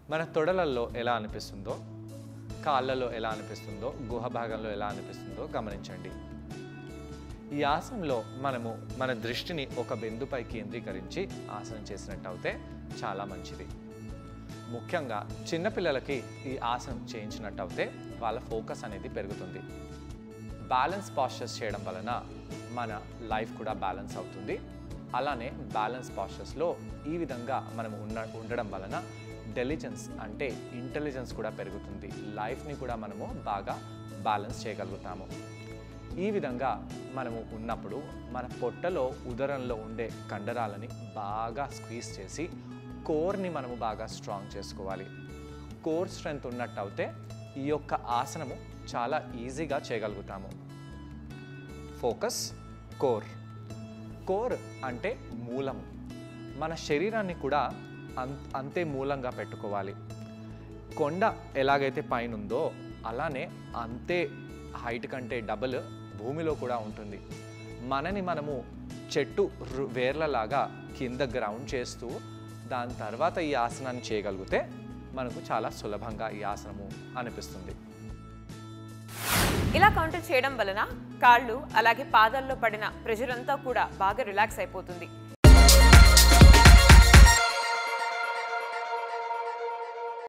మన తొడలల్లో ఎలా అనిపిస్తుందో కాళ్ళలో ఎలా అనిపిస్తుందో గుహ భాగంలో ఎలా అనిపిస్తుందో గమనించండి ఈ ఆసనంలో మనము మన దృష్టిని ఒక బిందుపై కేంద్రీకరించి ఆసనం చేసినట్టు అయితే చాలా మంచిది ముఖ్యంగా చిన్నపిల్లలకి ఈ ఆసనం చేయించినట్టు అయితే వాళ్ళ ఫోకస్ అనేది పెరుగుతుంది బ్యాలెన్స్ పాస్చర్స్ చేయడం వలన మన లైఫ్ కూడా బ్యాలెన్స్ అవుతుంది అలానే బ్యాలెన్స్ పాస్చర్స్లో ఈ విధంగా మనం ఉన్న ఉండడం వలన డెలిజెన్స్ అంటే ఇంటెలిజెన్స్ కూడా పెరుగుతుంది లైఫ్ని కూడా మనము బాగా బ్యాలెన్స్ చేయగలుగుతాము ఈ విధంగా మనము ఉన్నప్పుడు మన పొట్టలో ఉదరంలో ఉండే కండరాలని బాగా స్క్వీజ్ చేసి కోర్ని మనము బాగా స్ట్రాంగ్ చేసుకోవాలి కోర్ స్ట్రెంగ్త్ ఉన్నట్టు అయితే ఈ యొక్క ఆసనము చాలా ఈజీగా చేయగలుగుతాము ఫోకస్ కోర్ కోర్ అంటే మూలం మన శరీరాన్ని కూడా అం అంతే మూలంగా పెట్టుకోవాలి కొండ ఎలాగైతే పైన ఉందో అలానే అంతే హైట్ కంటే డబుల్ భూమిలో కూడా ఉంటుంది మనని మనము చెట్టు రు- వేర్లలాగా కింద గ్రౌండ్ చేస్తూ దాని తర్వాత ఈ ఆసనాన్ని చేయగలిగితే మనకు చాలా సులభంగా ఈ ఆసనము అనిపిస్తుంది ఇలా కౌంటర్ చేయడం వలన కాళ్ళు అలాగే పాదాల్లో పడిన ప్రెషర్ అంతా కూడా బాగా రిలాక్స్ అయిపోతుంది